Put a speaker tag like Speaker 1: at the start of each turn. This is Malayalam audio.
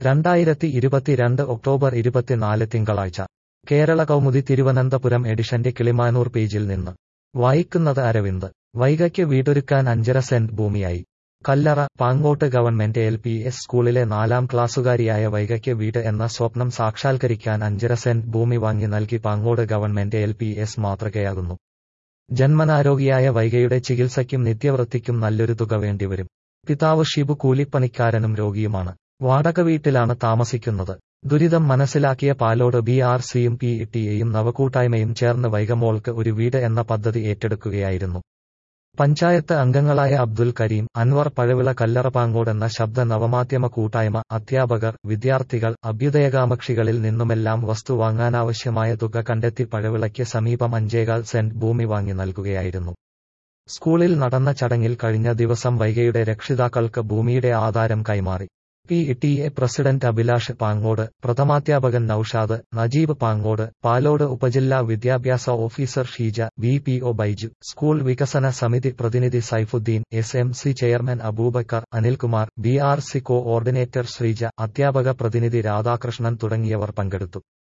Speaker 1: രണ്ടായിരത്തി ഇരുപത്തിരണ്ട് ഒക്ടോബർ ഇരുപത്തിനാല് തിങ്കളാഴ്ച കേരള കൗമുദി തിരുവനന്തപുരം എഡിഷന്റെ കിളിമാനൂർ പേജിൽ നിന്ന് വായിക്കുന്നത് അരവിന്ദ് വൈകയ്ക്ക് വീടൊരുക്കാൻ അഞ്ചര സെന്റ് ഭൂമിയായി Kallara Pangode government L P S സ്കൂളിലെ നാലാം ക്ലാസ്സുകാരിയായ വൈകയ്ക്ക് വീട് എന്ന സ്വപ്നം സാക്ഷാത്കരിക്കാൻ അഞ്ചര സെന്റ് ഭൂമി വാങ്ങി നൽകി Pangode government L P S മാതൃകയാകുന്നു ജന്മനാരോഗിയായ വൈകയുടെ ചികിത്സയ്ക്കും നിത്യവൃത്തിക്കും നല്ലൊരു തുക വേണ്ടിവരും പിതാവ് ഷിബു കൂലിപ്പണിക്കാരനും രോഗിയുമാണ് വാടക വീട്ടിലാണ് താമസിക്കുന്നത് ദുരിതം മനസ്സിലാക്കിയ പാലോട് ബി ആർ സിയും പി ടിയെയും നവകൂട്ടായ്മയും ചേർന്ന് വൈകമോൾക്ക് ഒരു വീട് എന്ന പദ്ധതി ഏറ്റെടുക്കുകയായിരുന്നു പഞ്ചായത്ത് അംഗങ്ങളായ അബ്ദുൽ കരീം അൻവർ പഴവിള കല്ലറപാങ്കോട് എന്ന ശബ്ദ നവമാധ്യമ കൂട്ടായ്മ അധ്യാപകർ വിദ്യാർത്ഥികൾ അഭ്യുദയകാമക്ഷികളിൽ നിന്നുമെല്ലാം വസ്തു വാങ്ങാനാവശ്യമായ തുക കണ്ടെത്തി പഴവിളയ്ക്ക് സമീപം അഞ്ചേകാൽ സെന്റ് ഭൂമി വാങ്ങി നൽകുകയായിരുന്നു സ്കൂളിൽ നടന്ന ചടങ്ങിൽ കഴിഞ്ഞ ദിവസം വൈകയുടെ രക്ഷിതാക്കൾക്ക് ഭൂമിയുടെ ആധാരം കൈമാറി P T A president Abhilash Pangode പ്രഥമാധ്യാപകൻ നൌഷാദ് നജീബ് പാങ്ങോട് പാലോട് ഉപജില്ലാ വിദ്യാഭ്യാസ officer Sheeja V P O Baiju school വികസന സമിതി പ്രതിനിധി Saifudheen S M C chairman Abubakar Anilkumar B R C coordinator Sreeja അധ്യാപക പ്രതിനിധി രാധാകൃഷ്ണൻ തുടങ്ങിയവർ പങ്കെടുത്തു